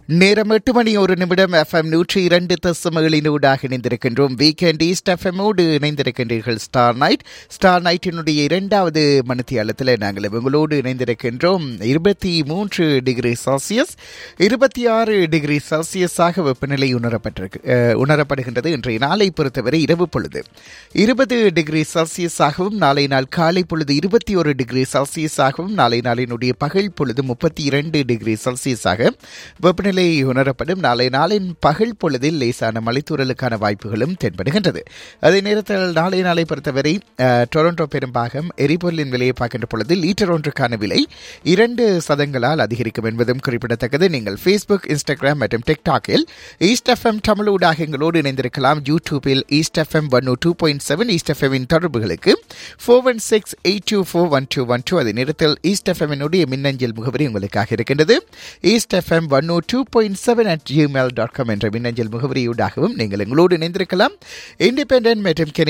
நேரம் எட்டு மணி ஒரு நிமிடம் எஃப்எம் நூற்றி இரண்டு தசமகளினூடாக இணைந்திருக்கின்றோம் வீக்கெண்ட் ஈஸ்ட் எஃப்எம்மோடு இணைந்திருக்கின்றீர்கள் ஸ்டார் நைட் ஸ்டார் நைட்டினுடைய இரண்டாவது மணித்தியாலத்தில் நாங்கள் உங்களோடு இணைந்திருக்கின்றோம் இருபத்தி மூன்று டிகிரி செல்சியஸ் இருபத்தி ஆறு டிகிரி செல்சியஸாக வெப்பநிலை உணரப்பட்டிருக்கு அஹ், உணரப்படுகின்றது இன்றைய நாளை பொறுத்தவரை இரவு பொழுது இருபது டிகிரி செல்சியஸாகவும் நாளை நாள் காலை பொழுது இருபத்தி ஒரு டிகிரி செல்சியஸாகவும் நாளை நாளினுடைய பகல் பொழுது முப்பத்தி இரண்டு டிகிரி செல்சியஸாக வெப்பநிலை உணரப்படும் நாளை நாளின் பகல் பொழுதில் லேசான மலைத்தூரலுக்கான வாய்ப்புகளும் தென்படுகின்றது அதே நேரத்தில் நாளை நாளை பொறுத்தவரை அஹ், டொரண்டோ பெரும்பாகம் எரிபொருளின் விலையை பார்க்கின்ற பொழுது லீட்டர் ஒன்றுக்கான விலை இரண்டு சதங்களால் அதிகரிக்கும் என்பதும் குறிப்பிடத்தக்கது நீங்கள் ஃபேஸ்புக் இன்ஸ்டாகிராம் மற்றும் டிக்டாக்கில் ஈஸ்ட் எஃப்எம் தமிழூடாக எங்களோடு இணைந்திருக்கலாம் யூடியூபில் east FM one two point seven east எஃப்எம்மின் தொடர்புகளுக்கு four one six eight two four one two one two அதே நேரத்தில் ஈஸ்ட் எஃப்எம்மினுடைய மின்னஞ்சல் முகவரி உங்களுக்காக இருக்கின்றது east FM one O two point seven at Gmail dot com என்ற மின்னஞ்சல் முகவரியூடாகவும் நீங்கள் எங்களோடு இணைந்திருக்கலாம் இண்டிபெண்டன்ட் மற்றும்